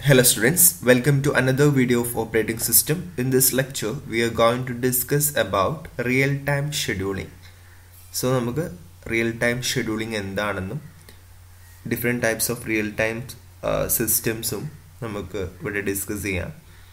Hello students, welcome to another video of operating system. In this lecture, we are going to discuss about real-time scheduling. So നമുക്ക് real time scheduling എന്താണെന്നും different types of real time സിസ്റ്റംസും നമുക്ക് ഇവിടെ discuss ചെയ്യാം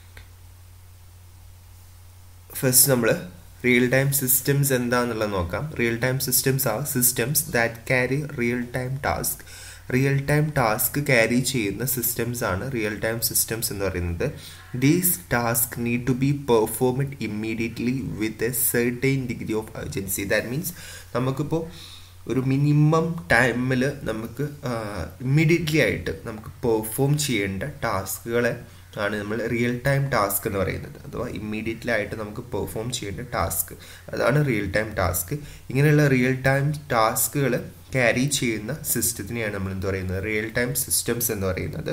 first നമ്മൾ real time systems എന്താണെന്നുള്ളത് നോക്കാം real time systems are systems that carry real time task real time task carry ചെയ്യുന്ന സിസ്റ്റംസ് ആണ് റിയൽ ടൈം സിസ്റ്റംസ് എന്ന് പറയുന്നത് these task need to be performed immediately with a certain degree of urgency that means നമുക്കിപ്പോൾ ഒരു minimum ടൈമിൽ നമുക്ക് immediately ആയിട്ട് നമുക്ക് പെർഫോം ചെയ്യേണ്ട ടാസ്കുകളെ ആണ് നമ്മൾ റിയൽ ടൈം ടാസ്ക് എന്ന് പറയുന്നത് അഥവാ ഇമ്മീഡിയറ്റ്ലി ആയിട്ട് നമുക്ക് പെർഫോം ചെയ്യേണ്ട ടാസ്ക് അതാണ് റിയൽ ടൈം ടാസ്ക് ഇങ്ങനെയുള്ള റിയൽ ടൈം ടാസ്കുകൾ ക്യാരി ചെയ്യുന്ന സിസ്റ്റത്തിനെയാണ് നമ്മൾ എന്ത് പറയുന്നത് റിയൽ ടൈം സിസ്റ്റംസ് എന്ന് പറയുന്നത്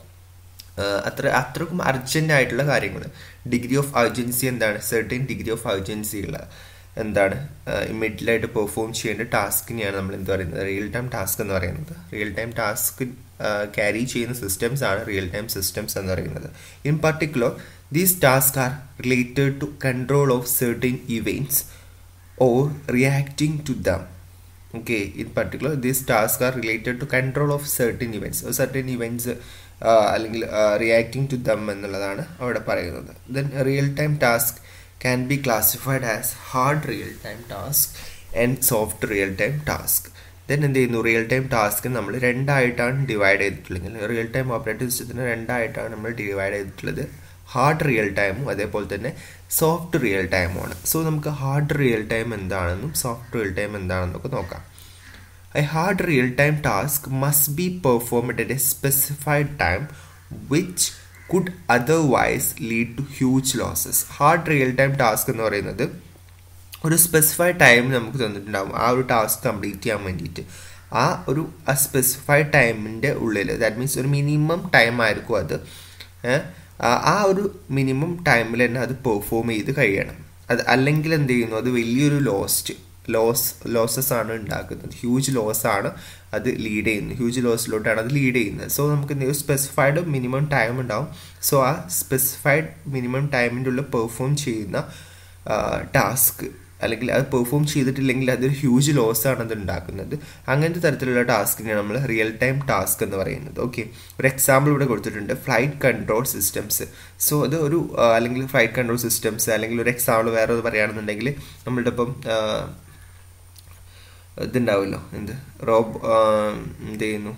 അത്ര അത്രക്കും അർജൻ്റ് ആയിട്ടുള്ള കാര്യങ്ങൾ ഡിഗ്രി ഓഫ് അർജൻസി എന്താണ് സെർട്ടൈൻ ഡിഗ്രി ഓഫ് അർജൻസി ഉള്ള എന്താണ് ഇമ്മീഡിയറ്റ്ലി ആയിട്ട് പെർഫോം ചെയ്യേണ്ട ടാസ്കിനെയാണ് നമ്മൾ എന്ത് പറയുന്നത് റിയൽ ടൈം ടാസ്ക് എന്ന് പറയുന്നത് റിയൽ ടൈം ടാസ്ക് ക്യാരി ചെയ്യുന്ന സിസ്റ്റംസ് ആണ് റിയൽ ടൈം സിസ്റ്റംസ് എന്ന് പറയുന്നത് in particular these task are related to control of certain events or reacting to them okay in particular these tasks are related to control of certain events or certain events അല്ലെങ്കിൽ reacting to them എന്നുള്ളതാണ് അവിടെ പറയുന്നത് then real time task can be classified as hard real time task and soft real time task then എന്ത് ചെയ്യുന്നു real time task നമ്മൾ രണ്ടായിട്ടാണ് divide ചെയ്തിട്ടുള്ളത് real time operating സിസ്റ്റത്തിന് രണ്ടായിട്ടാണ് നമ്മൾ ഡിവൈഡ് ചെയ്തിട്ടുള്ളത് ഹാർഡ് റിയൽ ടൈമും അതേപോലെ തന്നെ സോഫ്റ്റ് റിയൽ ടൈമുമാണ് സോ നമുക്ക് ഹാർഡ് റിയൽ ടൈം എന്താണെന്നും സോഫ്റ്റ് റിയൽ ടൈം എന്താണെന്നൊക്കെ നോക്കാം a hard real time task must be performed at a specified time which could otherwise lead to huge losses hard real time task എന്ന് പറയുന്നത് ഒരു specified time നമുക്ക് തന്നിട്ടുണ്ടാകും ആ ഒരു task complete ചെയ്യാൻ വേണ്ടിയിട്ട് ആ ഒരു ആ സ്പെസിഫൈഡ് ടൈമിൻ്റെ ഉള്ളിൽ ദാറ്റ് മീൻസ് ഒരു മിനിമം ടൈം ആയിരിക്കും അത് ആ ഒരു മിനിമം ടൈമിൽ തന്നെ അത് പെർഫോം ചെയ്ത് കഴിയണം അത് അല്ലെങ്കിൽ എന്ത് ചെയ്യുന്നു അത് വലിയൊരു ലോസ്റ്റ് ലോസ് ലോസസ് ആണ് ഉണ്ടാക്കുന്നത് ഹ്യൂജ് ലോസ് ആണ് അത് ലീഡ് ചെയ്യുന്നത് ഹ്യൂജ് ലോസിലോട്ടാണ് അത് ലീഡ് ചെയ്യുന്നത് സോ നമുക്ക് എന്ത് ചെയ്യും സ്പെസിഫൈഡ് മിനിമം ടൈം ഉണ്ടാവും സോ ആ സ്പെസിഫൈഡ് മിനിമം ടൈമിൻ്റെ ഉള്ളിൽ പെർഫോം ചെയ്യുന്ന ടാസ്ക് അല്ലെങ്കിൽ അത് പെർഫോം ചെയ്തിട്ടില്ലെങ്കിൽ അതൊരു ഹ്യൂജ് ലോസ് ആണ് അത് ഉണ്ടാക്കുന്നത് അങ്ങനത്തെ തരത്തിലുള്ള ടാസ്കിനെയാണ് നമ്മൾ റിയൽ ടൈം ടാസ്ക് എന്ന് പറയുന്നത് ഓക്കെ ഒരു എക്സാമ്പിൾ ഇവിടെ കൊടുത്തിട്ടുണ്ട് ഫ്ലൈറ്റ് കൺട്രോൾ സിസ്റ്റംസ് സോ അത് ഒരു അല്ലെങ്കിൽ ഫ്ലൈറ്റ് കൺട്രോൾ സിസ്റ്റംസ് അല്ലെങ്കിൽ ഒരു എക്സാമ്പിൾ വേറെ പറയുകയാണെന്നുണ്ടെങ്കിൽ നമ്മളുടെ ഇപ്പം ഇതുണ്ടാവുമല്ലോ എന്ത് റോബ് എന്ത് ചെയ്യുന്നു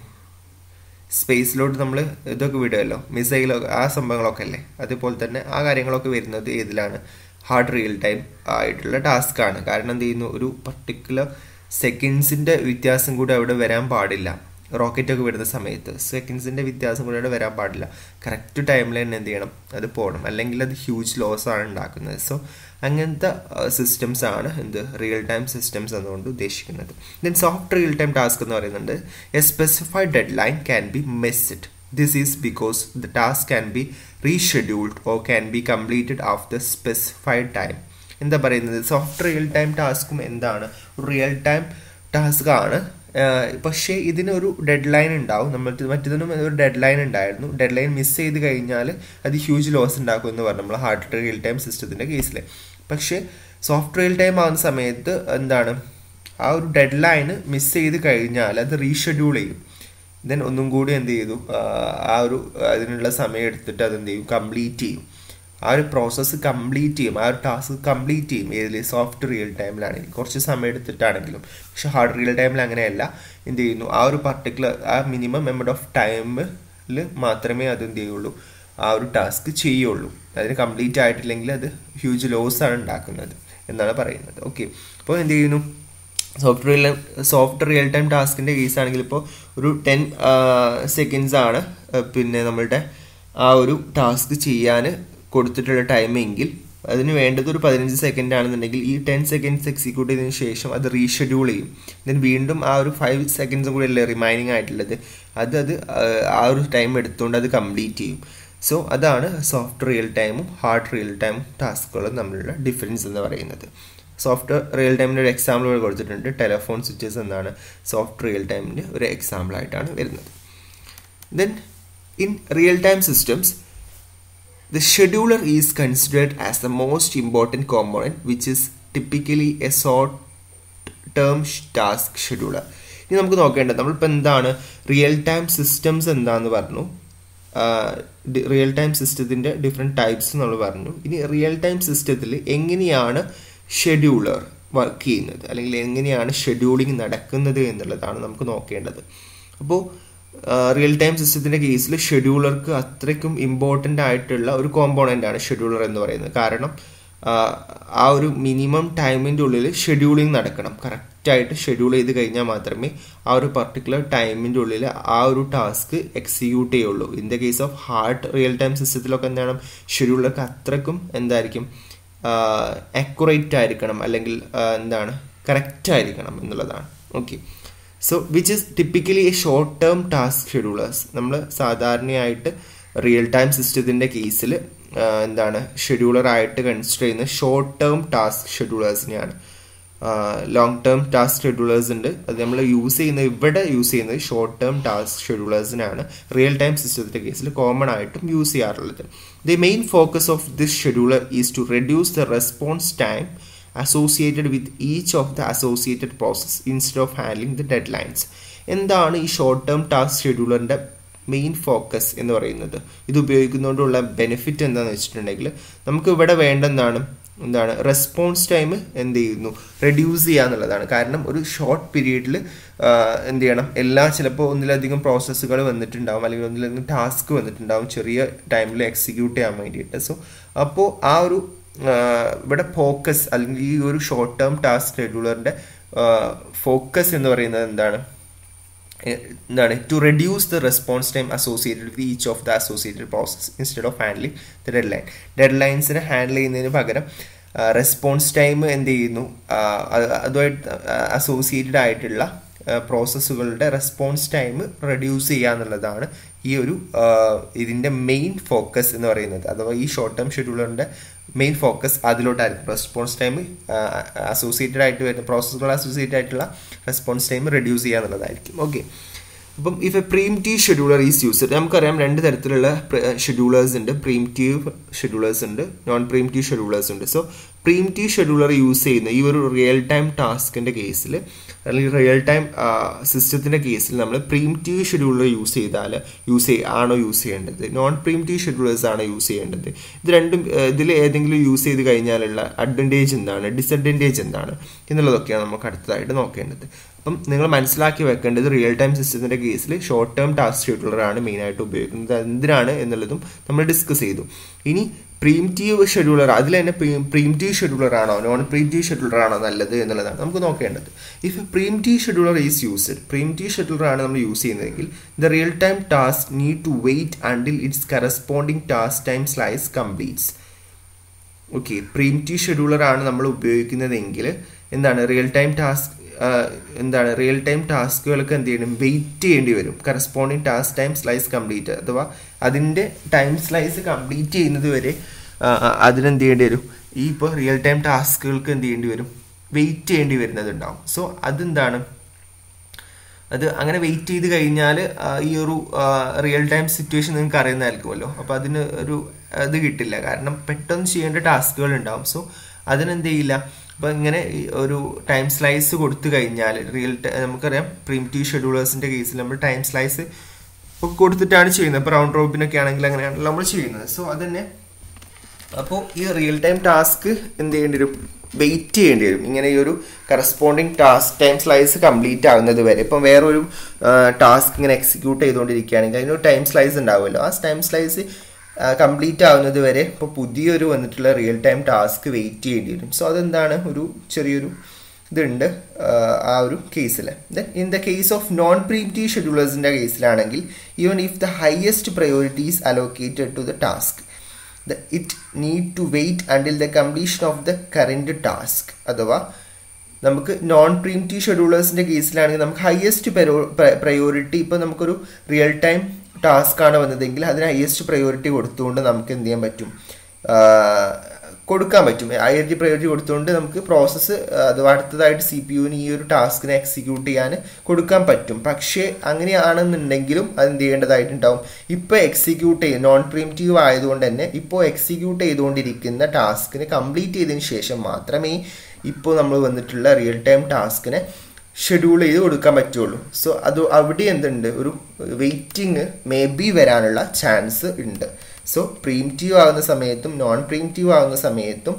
സ്പേസിലോട്ട് നമ്മൾ ഇതൊക്കെ വിടുമല്ലോ മിസൈലോ ആ സംഭവങ്ങളൊക്കെ അല്ലേ അതുപോലെ തന്നെ ആ കാര്യങ്ങളൊക്കെ വരുന്നത് ഏതിലാണ് ഹാർഡ് റിയൽ ടൈം ആയിട്ടുള്ള ടാസ്ക് ആണ് കാരണം എന്ത് ചെയ്യുന്നു ഒരു പർട്ടിക്കുലർ സെക്കൻഡ്സിൻ്റെ വ്യത്യാസം കൂടെ അവിടെ വരാൻ പാടില്ല റോക്കറ്റ് ഒക്കെ വിടുന്ന സമയത്ത് സെക്കൻഡ്സിൻ്റെ വ്യത്യാസം കൂടെ അവിടെ വരാൻ പാടില്ല കറക്റ്റ് ടൈമിൽ തന്നെ എന്ത് ചെയ്യണം അത് പോകണം അല്ലെങ്കിൽ അത് ഹ്യൂജ് ലോസ് ആണ് ഉണ്ടാക്കുന്നത് സോ അങ്ങനത്തെ സിസ്റ്റംസ് ആണ് എന്ത് റിയൽ ടൈം സിസ്റ്റംസ് എന്നുകൊണ്ട് ഉദ്ദേശിക്കുന്നത് then soft real time task എന്ന് പറയുന്നുണ്ട് a specified deadline can be missed This is because the task can be rescheduled or can be completed after specified time. എന്താ പറയുന്നത് soft real time ടാസ്കും എന്താണ് real time task ആണ് പക്ഷേ ഇതിനൊരു dead line ഉണ്ടാവും നമ്മൾ മറ്റേതിനും ഒരു ഡെഡ് ലൈൻ ഉണ്ടായിരുന്നു ഡെഡ് ലൈൻ മിസ് ചെയ്ത് കഴിഞ്ഞാൽ അത് ഹ്യൂജ് ലോസ് ഉണ്ടാക്കും എന്ന് പറഞ്ഞു നമ്മൾ ഹാർഡ് റിയൽ ടൈം സിസ്റ്റത്തിൻ്റെ കേസിൽ പക്ഷേ സോഫ്റ്റ് റിയൽ ടൈം ആവുന്ന സമയത്ത് എന്താണ് ആ ഒരു ഡെഡ് ലൈൻ മിസ് ചെയ്ത് കഴിഞ്ഞാൽ അത് റീഷെഡ്യൂൾ ചെയ്യും ദെൻ ഒന്നും കൂടി എന്ത് ചെയ്തു ആ ഒരു അതിനുള്ള സമയം എടുത്തിട്ട് അത് എന്ത് ചെയ്യും കംപ്ലീറ്റ് ചെയ്യും ആ ഒരു പ്രോസസ്സ് കംപ്ലീറ്റ് ചെയ്യും ആ ഒരു ടാസ്ക് കംപ്ലീറ്റ് ചെയ്യും ഏതിൽ സോഫ്റ്റ് റിയൽ ടൈമിലാണെങ്കിൽ കുറച്ച് സമയം എടുത്തിട്ടാണെങ്കിലും പക്ഷെ ഹാർഡ് റിയൽ ടൈമിൽ അങ്ങനെയല്ല എന്ത് ചെയ്യുന്നു ആ ഒരു പർട്ടിക്കുലർ ആ മിനിമം എമൗണ്ട് ഓഫ് ടൈമിൽ മാത്രമേ അത് എന്ത് ചെയ്യുള്ളൂ ആ ഒരു ടാസ്ക് ചെയ്യുള്ളൂ അതിന് കംപ്ലീറ്റ് ആയിട്ടില്ലെങ്കിൽ അത് ഹ്യൂജ് ലോസ് ആണ് ഉണ്ടാക്കുന്നത് എന്നാണ് പറയുന്നത് ഓക്കെ അപ്പോൾ എന്ത് ചെയ്യുന്നു soft real soft real time ടാസ്കിൻ്റെ കേസ് ആണെങ്കിൽ ഇപ്പോൾ ഒരു ടെൻ സെക്കൻഡ്സ് ആണ് പിന്നെ നമ്മളുടെ ആ ഒരു ടാസ്ക് ചെയ്യാൻ കൊടുത്തിട്ടുള്ള ടൈമെങ്കിൽ അതിന് വേണ്ടത് ഒരു പതിനഞ്ച് സെക്കൻഡ് ആണെന്നുണ്ടെങ്കിൽ ഈ ടെൻ സെക്കൻഡ്സ് എക്സിക്യൂട്ട് ചെയ്തതിന് ശേഷം അത് റീഷെഡ്യൂൾ ചെയ്യും ദെൻ വീണ്ടും ആ ഒരു ഫൈവ് സെക്കൻഡ്സും കൂടി അല്ലേ റിമൈനിങ് ആയിട്ടുള്ളത് അത് അത് ആ ഒരു ടൈം എടുത്തുകൊണ്ട് അത് കംപ്ലീറ്റ് ചെയ്യും സോ അതാണ് സോഫ്റ്റ് റിയൽ ടൈമും ഹാർഡ് റിയൽ ടൈം ടാസ്കുകളും തമ്മിലുള്ള ഡിഫറൻസ് എന്ന് പറയുന്നത് സോഫ്റ്റ് റിയൽ ടൈമിൻ്റെ ഒരു എക്സാമ്പിൾ ഇവിടെ കൊടുത്തിട്ടുണ്ട് ടെലഫോൺ സ്വിച്ചസ് എന്നാണ് സോഫ്റ്റ് റിയൽ ടൈമിൻ്റെ ഒരു എക്സാമ്പിൾ ആയിട്ടാണ് വരുന്നത് then in real time systems The scheduler is considered as the most important component, which is typically a short term task scheduler. ഇനി നമുക്ക് നോക്കേണ്ടത് നമ്മളിപ്പോൾ എന്താണ് റിയൽ ടൈം സിസ്റ്റംസ് എന്താന്ന് പറഞ്ഞു റിയൽ ടൈം സിസ്റ്റത്തിൻ്റെ ഡിഫറെൻറ്റ് ടൈപ്സ് നമ്മൾ പറഞ്ഞു ഇനി റിയൽ ടൈം സിസ്റ്റത്തിൽ എങ്ങനെയാണ് ഷെഡ്യൂളർ വർക്ക് ചെയ്യുന്നത് അല്ലെങ്കിൽ എങ്ങനെയാണ് ഷെഡ്യൂളിംഗ് നടക്കുന്നത് എന്നുള്ളതാണ് നമുക്ക് നോക്കേണ്ടത് അപ്പോൾ റിയൽ ടൈം സിസ്റ്റത്തിൻ്റെ കേസിൽ ഷെഡ്യൂളർക്ക് അത്രയ്ക്കും ഇമ്പോർട്ടൻ്റ് ആയിട്ടുള്ള ഒരു കോമ്പോണൻ്റ് ആണ് ഷെഡ്യൂളർ എന്ന് പറയുന്നത് കാരണം ആ ഒരു മിനിമം ടൈമിൻ്റെ ഉള്ളിൽ ഷെഡ്യൂളിംഗ് നടക്കണം കറക്റ്റായിട്ട് ഷെഡ്യൂൾ ചെയ്ത് കഴിഞ്ഞാൽ മാത്രമേ ആ ഒരു പർട്ടിക്കുലർ ടൈമിൻ്റെ ഉള്ളിൽ ആ ഒരു ടാസ്ക് എക്സിക്യൂട്ട് ചെയ്യുള്ളൂ in the case of hard real time സിസ്റ്റത്തിലൊക്കെ എന്താണ് ഷെഡ്യൂളർക്ക് അത്രയ്ക്കും എന്തായിരിക്കും അക്യുറേറ്റ് ആയിരിക്കണം അല്ലെങ്കിൽ എന്താണ് കറക്റ്റ് ആയിരിക്കണം എന്നുള്ളതാണ് okay so which is typically a short term task schedulers നമ്മൾ സാധാരണയായിട്ട് റിയൽ ടൈം സിസ്റ്റത്തിൻ്റെ കേസിൽ എന്താണ് ഷെഡ്യൂളറായിട്ട് കൺസിഡർ ചെയ്യുന്ന ഷോർട്ട് ടേം ടാസ്ക് ഷെഡ്യൂളേഴ്സിനെയാണ് ലോങ് ടേം ടാസ്ക് ഷെഡ്യൂളേഴ്സ് ഉണ്ട് അത് നമ്മൾ യൂസ് ചെയ്യുന്നത് ഇവിടെ യൂസ് ചെയ്യുന്നത് ഷോർട്ട് ടേം ടാസ്ക് ഷെഡ്യൂളേഴ്സിനാണ് റിയൽ ടൈം സിസ്റ്റത്തിൻ്റെ കേസിൽ കോമൺ ആയിട്ടും യൂസ് ചെയ്യാറുള്ളത് the main focus of this scheduler is to reduce the response time associated with each of the associated process instead of handling the deadlines എന്താണ് ഈ short term task ഷെഡ്യൂളറിൻ്റെ main focus എന്ന് പറയുന്നത് ഇത് ഉപയോഗിക്കുന്നതുകൊണ്ടുള്ള benefit എന്താണെന്ന് വെച്ചിട്ടുണ്ടെങ്കിൽ നമുക്ക് ഇവിടെ വേണ്ട എന്താണ് എന്താണ് റെസ്പോൺസ് ടൈം എന്ത് ചെയ്യുന്നു റെഡ്യൂസ് ചെയ്യുക എന്നുള്ളതാണ് കാരണം ഒരു ഷോർട്ട് പീരീഡിൽ എന്ത് ചെയ്യണം എല്ലാ ചിലപ്പോൾ ഒന്നിലധികം പ്രോസസ്സുകൾ വന്നിട്ടുണ്ടാവും അല്ലെങ്കിൽ ഒന്നിലധികം ടാസ്ക് വന്നിട്ടുണ്ടാവും ചെറിയ ടൈമിൽ എക്സിക്യൂട്ട് ചെയ്യാൻ വേണ്ടിയിട്ട് സോ അപ്പോൾ ആ ഒരു ഇവിടെ ഫോക്കസ് അല്ലെങ്കിൽ ഈ ഒരു ഷോർട്ട് ടേം ടാസ്ക് ഷെഡ്യൂളറിൻ്റെ ഫോക്കസ് എന്ന് പറയുന്നത് എന്താണ് എന്താണ് to reduce the response time associated with each of the associated process instead of handling the deadline ഡെഡ് ലൈൻസിനെ ഹാൻഡിൽ ചെയ്യുന്നതിന് പകരം റെസ്പോൺസ് ടൈം എന്ത് ചെയ്യുന്നു അതുമായിട്ട് അസോസിയേറ്റഡ് ആയിട്ടുള്ള പ്രോസസ്സുകളുടെ റെസ്പോൺസ് ടൈം റെഡ്യൂസ് ചെയ്യുക എന്നുള്ളതാണ് ഈ ഒരു ഇതിൻ്റെ മെയിൻ ഫോക്കസ് എന്ന് പറയുന്നത് അഥവാ ഈ ഷോർട്ട് ടേം ഷെഡ്യൂളറിൻ്റെ മെയിൻ ഫോക്കസ് അതിലോട്ടായിരിക്കും റെസ്പോൺസ് ടൈം അസോസിയേറ്റഡ് ആയിട്ട് വരുന്ന പ്രോസസ്സുകൾ അസോസിയേറ്റഡ് ആയിട്ടുള്ള റെസ്പോൺസ് ടൈം റെഡ്യൂസ് ചെയ്യുക എന്നുള്ളതായിരിക്കും ഓക്കെ അപ്പം if a preemptive scheduler is used നമുക്കറിയാം രണ്ട് തരത്തിലുള്ള ഷെഡ്യൂളേഴ്സ് ഉണ്ട് പ്രീംറ്റീവ് ഷെഡ്യൂളേഴ്സ് ഉണ്ട് നോൺ പ്രീംറ്റീവ് ഷെഡ്യൂളേഴ്സ് ഉണ്ട് സോ പ്രീംറ്റീവ് ഷെഡ്യൂളർ യൂസ് ചെയ്യുന്ന ഈ ഒരു റിയൽ ടൈം ടാസ്കിൻ്റെ കേസിൽ അല്ലെങ്കിൽ റിയൽ ടൈം സിസ്റ്റത്തിൻ്റെ കേസിൽ നമ്മൾ പ്രീംറ്റീവ് ഷെഡ്യൂളർ യൂസ് ചെയ്താൽ യൂസ് ചെയ്യ ആണോ യൂസ് ചെയ്യേണ്ടത് നോൺ പ്രീംറ്റീവ് ഷെഡ്യൂളേഴ്സ് ആണോ യൂസ് ചെയ്യേണ്ടത് ഇത് രണ്ടും ഇതിൽ ഏതെങ്കിലും യൂസ് ചെയ്ത് കഴിഞ്ഞാലുള്ള അഡ്വാൻറ്റേജ് എന്താണ് ഡിസഡ്വാൻറ്റേജ് എന്താണ് എന്നുള്ളതൊക്കെയാണ് നമുക്ക് അടുത്തതായിട്ട് നോക്കേണ്ടത് അപ്പം നിങ്ങൾ മനസ്സിലാക്കി വെക്കേണ്ടത് റിയൽ ടൈം സിസ്റ്റത്തിൻ്റെ കേസിൽ ഷോർട്ട് ടേം ടാസ്ക് ഷെഡ്യൂളറാണ് മെയിനായിട്ട് ഉപയോഗിക്കുന്നത് എന്തിനാണ് എന്നുള്ളതും നമ്മൾ ഡിസ്കസ് ചെയ്തു ഇനി പ്രീംറ്റീവ് ഷെഡ്യൂളർ അതിൽ തന്നെ പ്രീംറ്റീവ് ഷെഡ്യൂളർ ആണോ നോൺ പ്രീംറ്റീവ് ഷെഡ്യൂളർ ആണോ നല്ലത് എന്നുള്ളതാണ് നമുക്ക് നോക്കേണ്ടത് if preemptive scheduler is used preemptive scheduler ആണ് നമ്മൾ യൂസ് ചെയ്യുന്നതെങ്കിൽ the real time task need to wait until its corresponding task time slice completes okay preemptive scheduler ആണ് നമ്മൾ ഉപയോഗിക്കുന്നതെങ്കിൽ എന്താണ് റിയൽ ടൈം ടാസ്ക് എന്താണ് റിയൽ ടൈം ടാസ്കുകൾക്ക് എന്ത് ചെയ്യണം വെയിറ്റ് ചെയ്യേണ്ടി വരും corresponding task time slice complete അഥവാ അതിൻ്റെ ടൈം സ്ലൈസ് കംപ്ലീറ്റ് ചെയ്യുന്നത് വരെ അതിനെന്ത് ചെയ്യേണ്ടി വരും ഈ ഇപ്പോൾ റിയൽ ടൈം ടാസ്കുകൾക്ക് എന്ത് ചെയ്യേണ്ടി വരും വെയിറ്റ് ചെയ്യേണ്ടി വരുന്നതുണ്ടാവും സോ അതെന്താണ് അത് അങ്ങനെ വെയിറ്റ് ചെയ്ത് കഴിഞ്ഞാൽ ഈ ഒരു റിയൽ ടൈം സിറ്റുവേഷൻ നിങ്ങൾക്ക് അറിയുന്നതായിരിക്കുമല്ലോ അപ്പോൾ അതിന് ഒരു ഇത് കിട്ടില്ല കാരണം പെട്ടെന്ന് ചെയ്യേണ്ട ടാസ്കുകൾ ഉണ്ടാവും സോ അതിനെന്ത് ചെയ്യില്ല അപ്പോൾ ഇങ്ങനെ ഒരു ടൈം സ്ലൈസ് കൊടുത്തു കഴിഞ്ഞാൽ റിയൽ നമുക്കറിയാം പ്രീംറ്റീവ് ഷെഡ്യൂളേഴ്സിൻ്റെ കേസിൽ നമ്മൾ ടൈം സ്ലൈസ് ഒക്കെ കൊടുത്തിട്ടാണ് ചെയ്യുന്നത് ഇപ്പോൾ റൗണ്ട് റോബിനൊക്കെ ആണെങ്കിൽ അങ്ങനെയാണല്ലോ നമ്മൾ ചെയ്യുന്നത് സോ അതന്നെ അപ്പോൾ ഈ റിയൽ ടൈം ടാസ്ക് എന്ത് ചെയ്യേണ്ടി വരും വെയിറ്റ് ചെയ്യേണ്ടി വരും ഇങ്ങനെ ഈ ഒരു corresponding task time slice complete ആകുന്നത് വരെ ഇപ്പം വേറൊരു ടാസ്ക് ഇങ്ങനെ എക്സിക്യൂട്ട് ചെയ്തുകൊണ്ടിരിക്കുകയാണെങ്കിൽ അതിനൊരു ടൈം സ്ലൈസ് ഉണ്ടാവുമല്ലോ ആ ടൈം സ്ലൈസ് കംപ്ലീറ്റ് ആവുന്നത് വരെ ഇപ്പോൾ പുതിയൊരു വന്നിട്ടുള്ള റിയൽ ടൈം ടാസ്ക് വെയിറ്റ് ചെയ്യേണ്ടി വരും സോ അതെന്താണ് ഒരു ചെറിയൊരു ഇതുണ്ട് ആ ഒരു കേസിൽ then in the case of non preemptive ഷെഡ്യൂളേഴ്സിൻ്റെ കേസിലാണെങ്കിൽ even if the highest priorities allocated to the task the it need to wait until the completion of the current task അഥവാ നമുക്ക് നോൺ പ്രീംറ്റീവ് ഷെഡ്യൂളേഴ്സിൻ്റെ കേസിലാണെങ്കിൽ നമുക്ക് ഹയസ്റ്റ് പ്രയോറിറ്റി ഇപ്പോൾ നമുക്കൊരു real time task ആണ് വന്നതെങ്കിൽ അതിന് ഹയസ്റ്റ് പ്രയോറിറ്റി കൊടുത്തുകൊണ്ട് നമുക്ക് എന്ത് ചെയ്യാൻ പറ്റും കൊടുക്കാൻ പറ്റും ഹയർജി പ്രയോറിറ്റി കൊടുത്തുകൊണ്ട് നമുക്ക് പ്രോസസ്സ് അഥവാ അടുത്തതായിട്ട് സി പി യുവിന് ഈ ഒരു ടാസ്കിനെ എക്സിക്യൂട്ട് ചെയ്യാൻ കൊടുക്കാൻ പറ്റും പക്ഷേ അങ്ങനെയാണെന്നുണ്ടെങ്കിലും അത് എന്ത് ചെയ്യേണ്ടതായിട്ടുണ്ടാവും ഇപ്പോൾ എക്സിക്യൂട്ട് ചെയ്ത് നോൺ പ്രീംറ്റീവ് ആയതുകൊണ്ട് തന്നെ ഇപ്പോൾ എക്സിക്യൂട്ട് ചെയ്തുകൊണ്ടിരിക്കുന്ന ടാസ്കിന് കംപ്ലീറ്റ് ചെയ്തതിന് ശേഷം മാത്രമേ ഇപ്പോൾ നമ്മൾ വന്നിട്ടുള്ള റിയൽ ടൈം ടാസ്കിനെ ഷെഡ്യൂൾ ചെയ്ത് കൊടുക്കാൻ പറ്റുള്ളൂ സോ അത് അവിടെ എന്തുണ്ട് ഒരു വെയിറ്റിംഗ് മേ ബി വരാനുള്ള ചാൻസ് ഉണ്ട് സോ പ്രീംറ്റീവ് ആകുന്ന സമയത്തും നോൺ പ്രീംറ്റീവ് ആകുന്ന സമയത്തും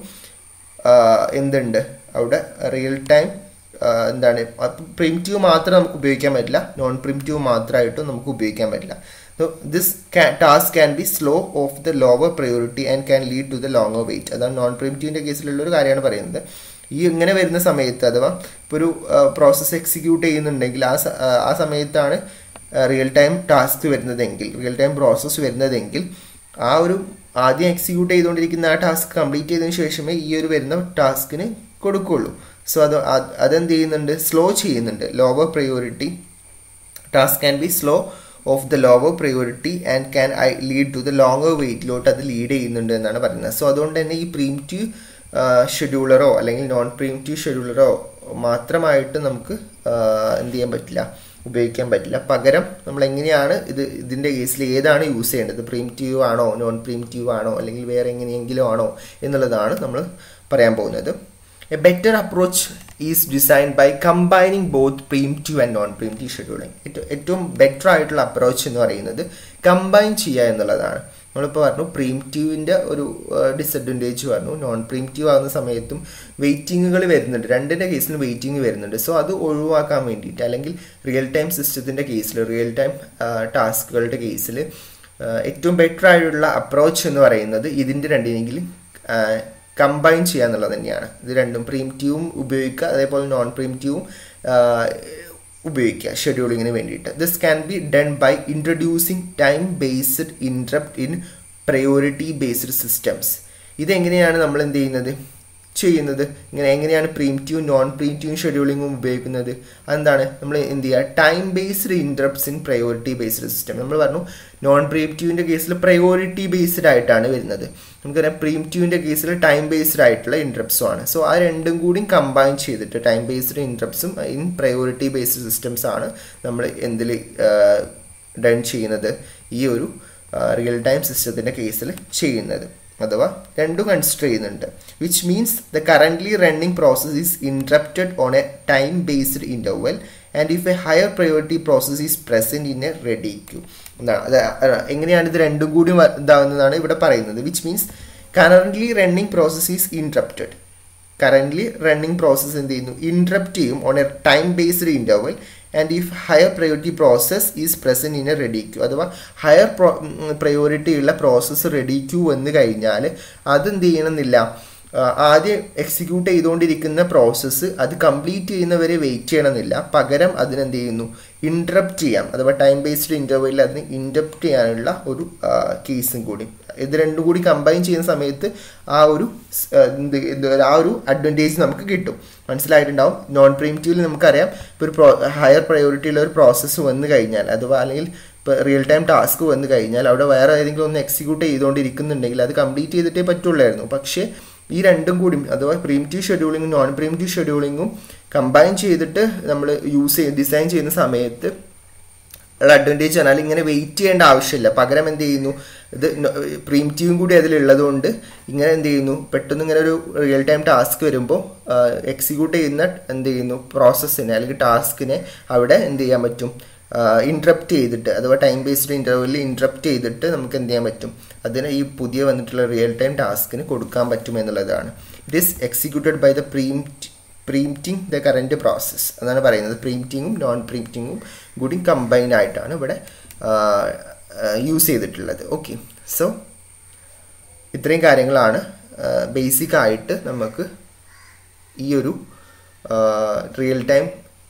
എന്തുണ്ട് അവിടെ റിയൽ ടൈം എന്താണ് പ്രിമിറ്റീവ് മാത്രം നമുക്ക് ഉപയോഗിക്കാൻ പറ്റില്ല നോൺ പ്രിമിറ്റീവ് മാത്രമായിട്ടും നമുക്ക് ഉപയോഗിക്കാൻ പറ്റില്ല so this task can be slow of the lower priority and can lead to the longer wait അതാണ് നോൺ പ്രിമിറ്റീവിൻ്റെ കേസിലുള്ള ഒരു കാര്യമാണ് പറയുന്നത് ഈ ഇങ്ങനെ വരുന്ന സമയത്ത് അഥവാ ഇപ്പോൾ ഒരു പ്രോസസ്സ് എക്സിക്യൂട്ട് ചെയ്യുന്നുണ്ടെങ്കിൽ ആ ആ സമയത്താണ് റിയൽ ടൈം ടാസ്ക് വരുന്നതെങ്കിൽ റിയൽ ടൈം പ്രോസസ്സ് വരുന്നതെങ്കിൽ ആ ഒരു ആദ്യം എക്സിക്യൂട്ട് ചെയ്തുകൊണ്ടിരിക്കുന്ന ആ ടാസ്ക് കംപ്ലീറ്റ് ചെയ്തതിനു ശേഷമേ ഈ ഒരു വരുന്ന ടാസ്കിന് കൊടുക്കുള്ളൂ സോ അത് അതെന്ത് ചെയ്യുന്നുണ്ട് സ്ലോ ചെയ്യുന്നുണ്ട് lower priority task can be slow of the lower priority and can I lead to the longer വെയിറ്റിലോട്ട് അത് ലീഡ് ചെയ്യുന്നുണ്ട് എന്നാണ് പറയുന്നത് സോ അതുകൊണ്ട് തന്നെ ഈ പ്രീംറ്റീവ് ഷെഡ്യൂളറോ അല്ലെങ്കിൽ നോൺ പ്രീംറ്റീവ് ഷെഡ്യൂളറോ മാത്രമായിട്ട് നമുക്ക് എന്ത് ചെയ്യാൻ പറ്റില്ല ഉപയോഗിക്കാൻ പറ്റില്ല പകരം നമ്മൾ എങ്ങനെയാണ് ഇത് ഇതിൻ്റെ കേസിൽ ഏതാണ് യൂസ് ചെയ്യേണ്ടത് പ്രീംറ്റീവ് ആണോ നോൺ പ്രീംറ്റീവ് ആണോ അല്ലെങ്കിൽ വേറെ എങ്ങനെയെങ്കിലും ആണോ എന്നുള്ളതാണ് നമ്മൾ പറയാൻ പോകുന്നത് a better approach is design by combining both preemptive and non preemptive scheduling ഏറ്റവും ഏറ്റവും ബെറ്റർ ആയിട്ടുള്ള അപ്രോച്ച് എന്ന് പറയുന്നത് കമ്പൈൻ ചെയ്യുക എന്നുള്ളതാണ് നമ്മളിപ്പോൾ പറഞ്ഞു പ്രീംറ്റീവിൻ്റെ ഒരു ഡിസഡ്വാൻറ്റേജ് പറഞ്ഞു നോൺ പ്രീംറ്റീവ് ആകുന്ന സമയത്തും വെയിറ്റിങ്ങുകൾ വരുന്നുണ്ട് രണ്ടിൻ്റെ കേസിൽ വെയിറ്റിംഗ് വരുന്നുണ്ട് സോ അത് ഒഴിവാക്കാൻ വേണ്ടിയിട്ട് അല്ലെങ്കിൽ റിയൽ ടൈം സിസ്റ്റത്തിൻ്റെ കേസിൽ റിയൽ ടൈം ടാസ്കുകളുടെ കേസിൽ ഏറ്റവും ബെറ്റർ ആയിട്ടുള്ള അപ്രോച്ച് എന്ന് പറയുന്നത് ഇതിൻ്റെ രണ്ടിനെങ്കിലും കമ്പൈൻ ചെയ്യുക എന്നുള്ളത് തന്നെയാണ് ഇത് രണ്ടും പ്രീംറ്റീവും ഉപയോഗിക്കുക അതേപോലെ നോൺ പ്രീംറ്റീവും ഉപയോഗിക്കുക ഷെഡ്യൂളിങ്ങിന് വേണ്ടിയിട്ട് this can be done by introducing time based interrupt in priority based systems ഇതെങ്ങനെയാണ് നമ്മൾ എന്ത് ചെയ്യുന്നത് ചെയ്യുന്നത് ഇങ്ങനെ എങ്ങനെയാണ് പ്രീംറ്റീവും നോൺ പ്രീംറ്റീവും ഷെഡ്യൂളിങ്ങും ഉപയോഗിക്കുന്നത് അതെന്താണ് നമ്മൾ എന്ത് ചെയ്യുക time based interrupts in priority based system നമ്മൾ പറഞ്ഞു നോൺ പ്രീംറ്റീവിൻ്റെ കേസിൽ പ്രയോറിറ്റി ബേസ്ഡ് ആയിട്ടാണ് വരുന്നത് നമുക്കറിയാം പ്രീംറ്റീവിൻ്റെ കേസിൽ ടൈം ബേസ്ഡ് ആയിട്ടുള്ള ഇൻട്രപ്റ്റ്സും ആണ് സോ ആ രണ്ടും കൂടി കമ്പൈൻ ചെയ്തിട്ട് ടൈം ബേസ്ഡ് ഇൻട്രപ്റ്റ്സും ഇൻ പ്രയോറിറ്റി ബേസ്ഡ് സിസ്റ്റംസ് ആണ് നമ്മൾ എന്തിൽ ഡൺ ചെയ്യുന്നത് ഈ ഒരു റിയൽ ടൈം സിസ്റ്റത്തിൻ്റെ കേസിൽ ചെയ്യുന്നത് അഥവാ രണ്ടും കൺസിഡർ ചെയ്യുന്നുണ്ട് which means the currently running process is interrupted on a time based interval and if a higher priority process is present in a ready queue എന്താണ് അത് എങ്ങനെയാണ് ഇത് രണ്ടും കൂടി ഇതാവുന്നതാണ് ഇവിടെ പറയുന്നത് which means currently running process is interrupted currently running process എന്ത് ചെയ്യുന്നു ഇൻട്രപ്റ്റ് ചെയ്യും on a time based interval and if higher priority process is present in a ready queue അഥവാ ഹയർ പ്രയോറിറ്റി ഉള്ള പ്രോസസ്സ് റെഡി ക്യൂ വന്നു കഴിഞ്ഞാൽ അതെന്ത് ചെയ്യണമെന്നില്ല ആദ്യം എക്സിക്യൂട്ട് ചെയ്തുകൊണ്ടിരിക്കുന്ന പ്രോസസ്സ് അത് കംപ്ലീറ്റ് ചെയ്യുന്നവരെ വെയിറ്റ് ചെയ്യണമെന്നില്ല പകരം അതിനെന്ത് ചെയ്യുന്നു ഇൻട്രപ്റ്റ് ചെയ്യാം അഥവാ ടൈം ബേസ്ഡ് ഇൻ്റർവെല്ലിൽ അതിന് ഇൻട്രപ്റ്റ് ചെയ്യാനുള്ള ഒരു കേസും കൂടി ഇത് രണ്ടും കൂടി കമ്പൈൻ ചെയ്യുന്ന സമയത്ത് ആ ഒരു എന്ത് ആ ഒരു അഡ്വാൻറ്റേജ് നമുക്ക് കിട്ടും മനസ്സിലായിട്ടുണ്ടാവും നോൺ പ്രീമിറ്റീവിൽ നമുക്കറിയാം ഇപ്പോൾ ഒരു പ്രോ ഹയർ പ്രയോറിറ്റിയുള്ള ഒരു പ്രോസസ്സ് വന്നു കഴിഞ്ഞാൽ അഥവാ അല്ലെങ്കിൽ ഇപ്പോൾ റിയൽ ടൈം ടാസ്ക് വന്നു കഴിഞ്ഞാൽ അവിടെ വേറെ ഏതെങ്കിലും ഒന്ന് എക്സിക്യൂട്ട് ചെയ്തുകൊണ്ടിരിക്കുന്നുണ്ടെങ്കിൽ അത് കംപ്ലീറ്റ് ചെയ്തിട്ടേ പറ്റുള്ളായിരുന്നു പക്ഷേ ഈ രണ്ടും കൂടി അഥവാ പ്രീമിറ്റീവ് ഷെഡ്യൂളിങ്ങും നോൺ പ്രീമിറ്റീവ് ഷെഡ്യൂളിങ്ങും കമ്പൈൻ ചെയ്തിട്ട് നമ്മൾ യൂസ് ചെയ്ത് ഡിസൈൻ ചെയ്യുന്ന സമയത്ത് ഉള്ള അഡ്വാൻറ്റേജ് പറഞ്ഞാൽ ഇങ്ങനെ വെയിറ്റ് ചെയ്യേണ്ട ആവശ്യമില്ല പകരം എന്ത് ചെയ്യുന്നു ഇത് പ്രീമിറ്റീവും കൂടി അതിലുള്ളത് കൊണ്ട് ഇങ്ങനെ എന്ത് ചെയ്യുന്നു പെട്ടെന്ന് ഇങ്ങനെ ഒരു റിയൽ ടൈം ടാസ്ക് വരുമ്പോൾ എക്സിക്യൂട്ട് ചെയ്യുന്ന എന്ത് ചെയ്യുന്നു പ്രോസസ്സിനെ അല്ലെങ്കിൽ ടാസ്കിനെ അവിടെ എന്ത് ചെയ്യാൻ പറ്റും ഇൻട്രപ്റ്റ് ചെയ്തിട്ട് അഥവാ ടൈം ബേസ്ഡ് ഇൻ്റർവെല്ലിൽ ഇൻട്രപ്റ്റ് ചെയ്തിട്ട് നമുക്ക് എന്ത് ചെയ്യാൻ പറ്റും അതിന് ഈ പുതിയ വന്നിട്ടുള്ള റിയൽ ടൈം ടാസ്കിന് കൊടുക്കാൻ പറ്റും എന്നുള്ളതാണ് it is executed by the preempt preempting the current process എന്നാണ് പറയുന്നത് പ്രീംറ്റിങ്ങും നോൺ പ്രീംറ്റിങ്ങും കൂടി കമ്പൈൻ ആയിട്ടാണ് ഇവിടെ യൂസ് ചെയ്തിട്ടുള്ളത് ഓക്കെ സോ ഇത്രയും കാര്യങ്ങളാണ് ബേസിക് ആയിട്ട് നമുക്ക് ഈ ഒരു റിയൽ ടൈം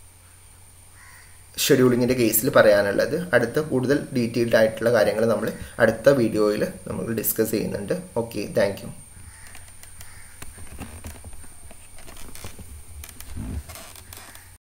ഷെഡ്യൂളിങ്ങിൻ്റെ കേസിൽ പറയാനുള്ളത് അടുത്ത കൂടുതൽ ഡീറ്റെയിൽഡ് ആയിട്ടുള്ള കാര്യങ്ങൾ നമ്മൾ അടുത്ത വീഡിയോയിൽ നമ്മൾ ഡിസ്കസ് ചെയ്യുന്നുണ്ട് ഓക്കെ താങ്ക്